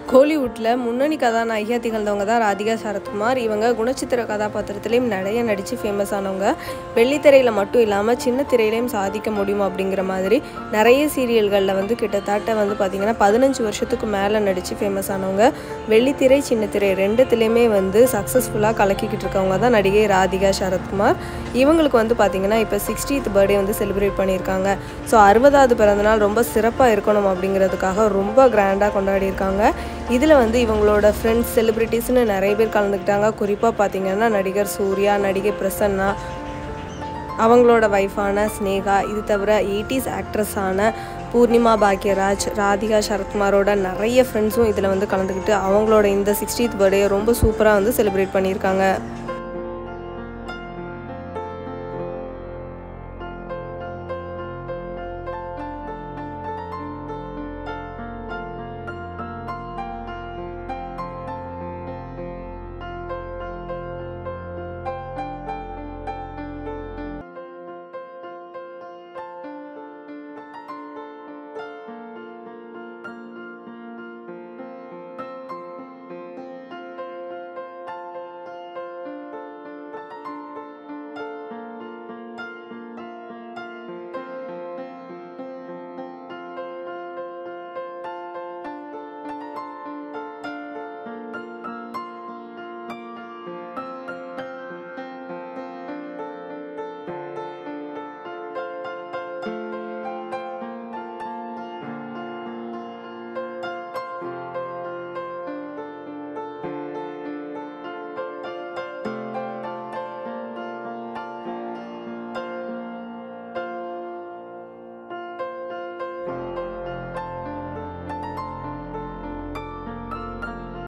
கோலிவுட்டில் முன்னணி கதாநாயகியாக திகழ்ந்தவங்க தான் ராதிகா சரத்குமார் இவங்க குணச்சித்திர கதாபாத்திரத்திலையும் நிறைய நடித்து ஃபேமஸ் ஆனவங்க வெள்ளித்திரையில் மட்டும் இல்லாமல் சின்ன திரையிலையும் சாதிக்க முடியும் அப்படிங்கிற மாதிரி நிறைய சீரியல்களில் வந்து கிட்டத்தட்ட வந்து பார்த்திங்கன்னா பதினஞ்சு வருஷத்துக்கு மேலே நடித்து ஃபேமஸ் ஆனவங்க வெள்ளித்திரை சின்ன திரை ரெண்டுத்துலேயுமே வந்து சக்ஸஸ்ஃபுல்லாக கலக்கிக்கிட்டு இருக்கவங்க தான் நடிகை ராதிகா சரத்குமார் இவங்களுக்கு வந்து பார்த்திங்கன்னா இப்போ சிக்ஸ்டீத் பர்த்டே வந்து செலிப்ரேட் பண்ணியிருக்காங்க ஸோ அறுபதாவது பிறந்தநாள் ரொம்ப சிறப்பாக இருக்கணும் அப்படிங்கிறதுக்காக ரொம்ப கிராண்டாக கொண்டாடியிருக்காங்க இதில் வந்து இவங்களோட ஃப்ரெண்ட்ஸ் செலிப்ரிட்டிஸ்னு நிறைய பேர் கலந்துக்கிட்டாங்க குறிப்பாக பார்த்தீங்கன்னா நடிகர் சூர்யா நடிகை பிரசன்னா அவங்களோட ஒய்ஃபான ஸ்னேகா இது தவிர எயிட்டிஸ் ஆக்ட்ரஸான பூர்ணிமா பாக்யராஜ் ராதிகா சரத்குமாரோட நிறைய ஃப்ரெண்ட்ஸும் இதில் வந்து கலந்துக்கிட்டு அவங்களோட இந்த சிக்ஸ்டீத் பர்த்டே ரொம்ப சூப்பராக வந்து செலிப்ரேட் பண்ணியிருக்காங்க